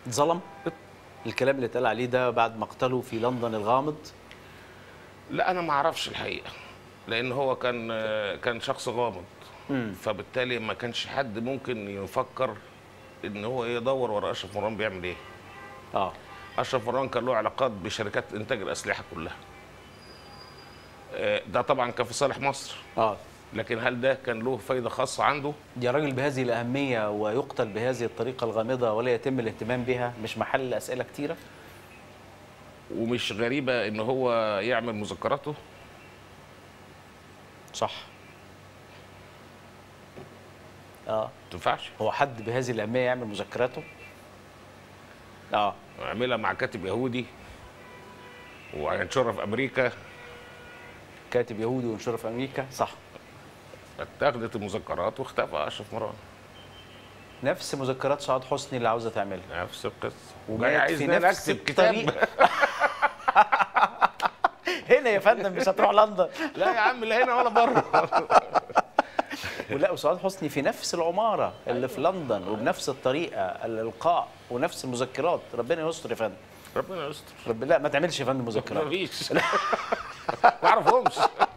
اتظلم الكلام اللي اتقال عليه ده بعد مقتله في لندن الغامض لا انا ما اعرفش الحقيقه لان هو كان كان شخص غامض فبالتالي ما كانش حد ممكن يفكر ان هو يدور ورا اشرف مروان بيعمل ايه اه اشرف مروان كان له علاقات بشركات انتاج الاسلحه كلها آه، ده طبعا كان في صالح مصر اه لكن هل ده كان له فايده خاصه عنده يا راجل بهذه الأهمية ويقتل بهذه الطريقة الغامضة ولا يتم الاهتمام بها مش محل أسئلة كتيرة ومش غريبه ان هو يعمل مذكراته صح اه ما تنفعش هو حد بهذه الأهمية يعمل مذكراته اه عملها مع كاتب يهودي وهينشرها في امريكا كاتب يهودي وانشر في أمريكا صح اتاخدت المذكرات واختفى اشرف مروان نفس مذكرات سعاد حسني اللي عاوزة تعملها نفس القصه ومات وجاي في عايزني انا نفس اكتب كتاب الطريقة. هنا يا فندم مش هتروح لندن لا يا عم لا هنا ولا بره ولا وسعاد حسني في نفس العمارة اللي في لندن وبنفس الطريقة الإلقاء ونفس المذكرات ربنا يستر يا فندم ربنا يستر رب لا ما تعملش يا فندم مذكرات مفيش ما اعرفهمش